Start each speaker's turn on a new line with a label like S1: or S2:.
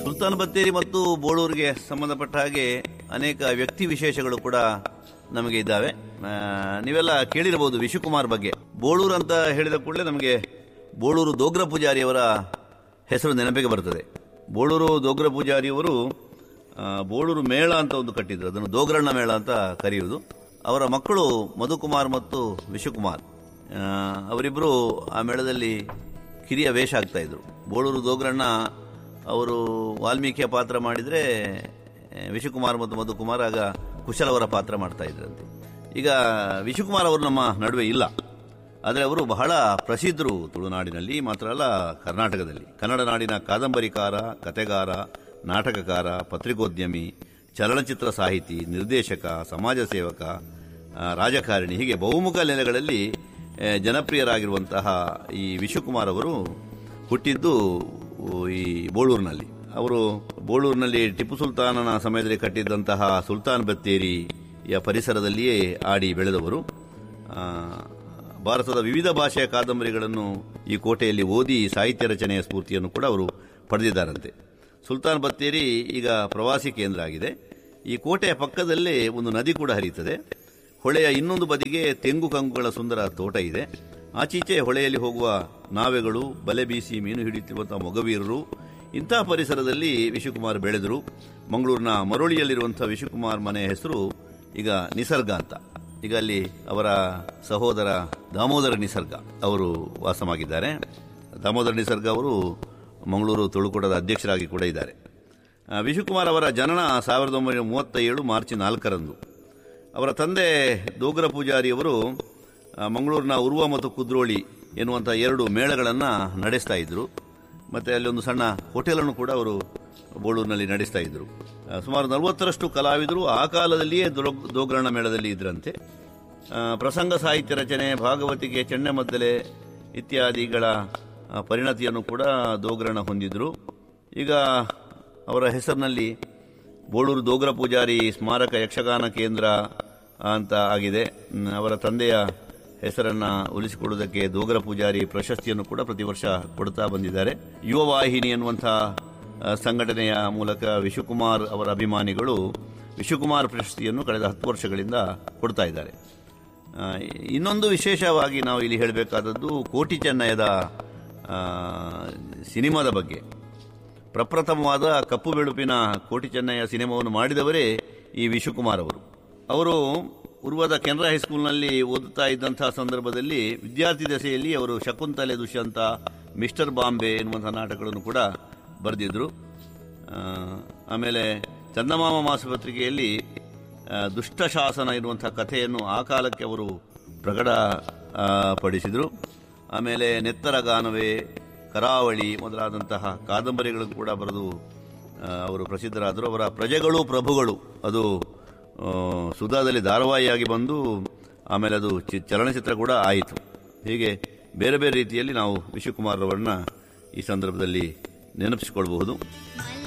S1: ಸುಲ್ತಾನ್ ಬತ್ತೇರಿ ಮತ್ತು ಬೋಳೂರಿಗೆ ಸಂಬಂಧಪಟ್ಟ ಹಾಗೆ ಅನೇಕ ವ್ಯಕ್ತಿ ವಿಶೇಷಗಳು ಕೂಡ ನಮಗೆ ಇದ್ದಾವೆ ಆ, ನೀವೆಲ್ಲ ಕೇಳಿರಬಹುದು ವಿಶುಕುಮಾರ್ ಬಗ್ಗೆ ಬೋಳೂರು ಅಂತ ಹೇಳಿದ ಕೂಡಲೇ ನಮಗೆ ಬೋಳೂರು ದೋಗ್ರ ಪೂಜಾರಿಯವರ ಹೆಸರು ನೆನಪಿಗೆ ಬರ್ತದೆ ಬೋಳೂರು ದೋಗ್ರ ಪೂಜಾರಿಯವರು ಆ, ಬೋಳೂರು ಮೇಳ ಅಂತ ಒಂದು ಕಟ್ಟಿದ್ರು ಅದನ್ನು ದೋಗ್ರಣ್ಣ ಮೇಳ ಅಂತ ಕರೆಯುವುದು ಅವರ ಮಕ್ಕಳು ಮಧುಕುಮಾರ್ ಮತ್ತು ವಿಶುಕುಮಾರ್ ಆ, ಅವರಿಬ್ಬರು ಆ ಮೇಳದಲ್ಲಿ ಕಿರಿಯ ವೇಷ ಆಗ್ತಾ ಇದ್ರು ಬೋಳೂರು ದೋಗ್ರಣ್ಣ ಅವರು ವಾಲ್ಮೀಕಿಯ ಪಾತ್ರ ಮಾಡಿದರೆ ವಿಶುಕುಮಾರ್ ಮತ್ತು ಮಧುಕುಮಾರ್ ಆಗ ಕುಶಲ್ ಅವರ ಪಾತ್ರ ಮಾಡ್ತಾ ಇದ್ರಂತೆ ಈಗ ವಿಶುಕುಮಾರ್ ಅವರು ನಮ್ಮ ನಡುವೆ ಇಲ್ಲ ಆದರೆ ಅವರು ಬಹಳ ಪ್ರಸಿದ್ಧರು ತುಳುನಾಡಿನಲ್ಲಿ ಮಾತ್ರ ಅಲ್ಲ ಕರ್ನಾಟಕದಲ್ಲಿ ಕನ್ನಡ ನಾಡಿನ ಕಾದಂಬರಿಕಾರ ಕತೆಗಾರ ನಾಟಕಕಾರ ಪತ್ರಿಕೋದ್ಯಮಿ ಚಲನಚಿತ್ರ ಸಾಹಿತಿ ನಿರ್ದೇಶಕ ಸಮಾಜ ಸೇವಕ ಆ, ರಾಜಕಾರಣಿ ಹೀಗೆ ಬಹುಮುಖ ನೆಲೆಗಳಲ್ಲಿ ಆ, ಜನಪ್ರಿಯರಾಗಿರುವಂತಹ ಈ ವಿಶ್ವಕುಮಾರ್ ಅವರು ಹುಟ್ಟಿದ್ದು ಈ ಬೋಳೂರಿನಲ್ಲಿ ಅವರು ಬೋಳೂರಿನಲ್ಲಿ ಟಿಪ್ಪು ಸುಲ್ತಾನನ ಸಮಯದಲ್ಲಿ ಕಟ್ಟಿದ್ದಂತಹ ಸುಲ್ತಾನ್ ಬತ್ತೇರಿಯ ಪರಿಸರದಲ್ಲಿಯೇ ಆಡಿ ಬೆಳೆದವರು ಆ, ಭಾರತದ ವಿವಿಧ ಭಾಷೆಯ ಕಾದಂಬರಿಗಳನ್ನು ಈ ಕೋಟೆಯಲ್ಲಿ ಓದಿ ಸಾಹಿತ್ಯ ರಚನೆಯ ಸ್ಫೂರ್ತಿಯನ್ನು ಕೂಡ ಅವರು ಪಡೆದಿದ್ದಾರಂತೆ ಸುಲ್ತಾನ್ ಬತ್ತೇರಿ ಈಗ ಪ್ರವಾಸಿ ಕೇಂದ್ರ ಆಗಿದೆ ಈ ಕೋಟೆಯ ಪಕ್ಕದಲ್ಲೇ ಒಂದು ನದಿ ಕೂಡ ಹರಿಯುತ್ತದೆ ಹೊಳೆಯ ಇನ್ನೊಂದು ಬದಿಗೆ ತೆಂಗು ಕಂಗುಗಳ ಸುಂದರ ತೋಟ ಇದೆ ಆಚೀಚೆ ಹೊಳೆಯಲ್ಲಿ ಹೋಗುವ ನಾವೆಗಳು ಬಲೆ ಬೀಸಿ ಮೀನು ಹಿಡಿಯುತ್ತಿರುವಂತಹ ಮೊಗವೀರರು ಇಂತಹ ಪರಿಸರದಲ್ಲಿ ವಿಶ್ವಕುಮಾರ್ ಬೆಳೆದರು ಮಂಗಳೂರಿನ ಮರಳಿಯಲ್ಲಿರುವಂತಹ ವಿಶ್ವಕುಮಾರ್ ಮನೆಯ ಹೆಸರು ಈಗ ನಿಸರ್ಗ ಅಂತ ಈಗ ಅಲ್ಲಿ ಅವರ ಸಹೋದರ ದಾಮೋದರ ನಿಸರ್ಗ ಅವರು ವಾಸವಾಗಿದ್ದಾರೆ ದಾಮೋದರ ನಿಸರ್ಗ ಅವರು ಮಂಗಳೂರು ತುಳುಕೂಟದ ಅಧ್ಯಕ್ಷರಾಗಿ ಕೂಡ ಇದ್ದಾರೆ ಆ, ವಿಶ್ವಕುಮಾರ್ ಅವರ ಜನನ ಸಾವಿರದ ಒಂಬೈನೂರ ಮೂವತ್ತ ಏಳು ಮಾರ್ಚ್ ನಾಲ್ಕರಂದು ಅವರ ತಂದೆ ದೋಗ್ರ ಪೂಜಾರಿಯವರು ಆ, ಮಂಗಳೂರಿನ ಉರ್ವ ಮತ್ತು ಕುದ್ರೋಳಿ ಎನ್ನುವಂಥ ಎರಡು ಮೇಳಗಳನ್ನು ನಡೆಸ್ತಾ ಇದ್ರು ಮತ್ತು ಅಲ್ಲಿ ಒಂದು ಸಣ್ಣ ಹೋಟೆಲನ್ನು ಕೂಡ ಅವರು ಬೋಳೂರಿನಲ್ಲಿ ನಡೆಸ್ತಾ ಇದ್ರು ಆ, ಸುಮಾರು ನಲವತ್ತರಷ್ಟು ಕಲಾವಿದರು ಆ ಕಾಲದಲ್ಲಿಯೇ ದೊ- ದೋಗ್ರಣ ಮೇಳದಲ್ಲಿ ಇದ್ರಂತೆ ಆ, ಪ್ರಸಂಗ ಸಾಹಿತ್ಯ ರಚನೆ ಭಾಗವತಿಕೆ ಚೆನ್ನೆಮದ್ದಲೆ ಇತ್ಯಾದಿಗಳ ಆ, ಪರಿಣತಿಯನ್ನು ಕೂಡ ದೋಗ್ರಣ ಹೊಂದಿದ್ರು ಈಗ ಅವರ ಹೆಸರಿನಲ್ಲಿ ಬೋಳೂರು ದೋಗ್ರ ಪೂಜಾರಿ ಸ್ಮಾರಕ ಯಕ್ಷಗಾನ ಕೇಂದ್ರ ಅಂತ ಆಗಿದೆ ಮ್, ಅವರ ತಂದೆಯ ಹೆಸರನ್ನ ಉಳಿಸಿಕೊಳ್ಳುವುದಕ್ಕೆ ದೋಗ್ರ ಪೂಜಾರಿ ಪ್ರಶಸ್ತಿಯನ್ನು ಕೂಡ ಪ್ರತಿ ವರ್ಷ ಕೊಡ್ತಾ ಬಂದಿದ್ದಾರೆ ಯುವ ವಾಹಿನಿ ಎನ್ನುವಂತಹ ಆ, ಸಂಘಟನೆಯ ಮೂಲಕ ವಿಶ್ವಕುಮಾರ್ ಅವರ ಅಭಿಮಾನಿಗಳು ವಿಶ್ವಕುಮಾರ್ ಪ್ರಶಸ್ತಿಯನ್ನು ಕಳೆದ ಹತ್ತು ವರ್ಷಗಳಿಂದ ಕೊಡ್ತಾ ಇದ್ದಾರೆ ಆ, ಇನ್ನೊಂದು ವಿಶೇಷವಾಗಿ ನಾವು ಇಲ್ಲಿ ಹೇಳಬೇಕಾದದ್ದು ಕೋಟಿ ಚೆನ್ನಯದ ಆ, ಸಿನಿಮಾದ ಬಗ್ಗೆ ಪ್ರಪ್ರಥಮವಾದ ಕಪ್ಪು ಬೆಳುಪಿನ ಕೋಟಿ ಚೆನ್ನಯ್ಯ ಸಿನಿಮಾವನ್ನು ಮಾಡಿದವರೇ ಈ ವಿಶ್ವಕುಮಾರ್ ಅವರು ಅವರು ಉರ್ವದ ಕೆನರಾ ಹೈಸ್ಕೂಲ್ನಲ್ಲಿ ಓದುತ್ತಾ ಇದ್ದಂತಹ ಸಂದರ್ಭದಲ್ಲಿ ವಿದ್ಯಾರ್ಥಿ ದಶೆಯಲ್ಲಿ ಅವರು ಶಕುಂತಲೆ ದುಷ್ಯಂತ ಮಿಸ್ಟರ್ ಬಾಂಬೆ ಎನ್ನುವಂತಹ ನಾಟಕಗಳನ್ನು ಕೂಡ ಬರೆದಿದ್ರು ಆ, ಆಮೇಲೆ ಚಂದಮಾಮ ಮಾಸಪತ್ರಿಕೆಯಲ್ಲಿ ಆ, ದುಷ್ಟ ಶಾಸನ ಎನ್ನುವಂಥ ಕಥೆಯನ್ನು ಆ ಕಾಲಕ್ಕೆ ಅವರು ಪ್ರಕಟ ಆ, ಪಡಿಸಿದರು ಆಮೇಲೆ ನೆತ್ತರ ಗಾನವೇ ಕರಾವಳಿ ಮೊದಲಾದಂತಹ ಕಾದಂಬರಿಗಳನ್ನು ಕೂಡ ಬರೆದು ಆ, ಅವರು ಪ್ರಸಿದ್ಧರಾದರು ಅವರ ಪ್ರಜೆಗಳು ಪ್ರಭುಗಳು ಅದು ಆ, ಸುಧಾದಲ್ಲಿ ಧಾರಾವಾಹಿಯಾಗಿ ಬಂದು ಆಮೇಲೆ ಅದು ಚಿ- ಚಲನಚಿತ್ರ ಕೂಡ ಆಯಿತು ಹೀಗೆ ಬೇರೆ ಬೇರೆ ರೀತಿಯಲ್ಲಿ ನಾವು ವಿಶ್ವಕುಮಾರ್ ಅವರನ್ನ ಈ ಸಂದರ್ಭದಲ್ಲಿ ನೆನಪಿಸಿಕೊಳ್ಬಹುದು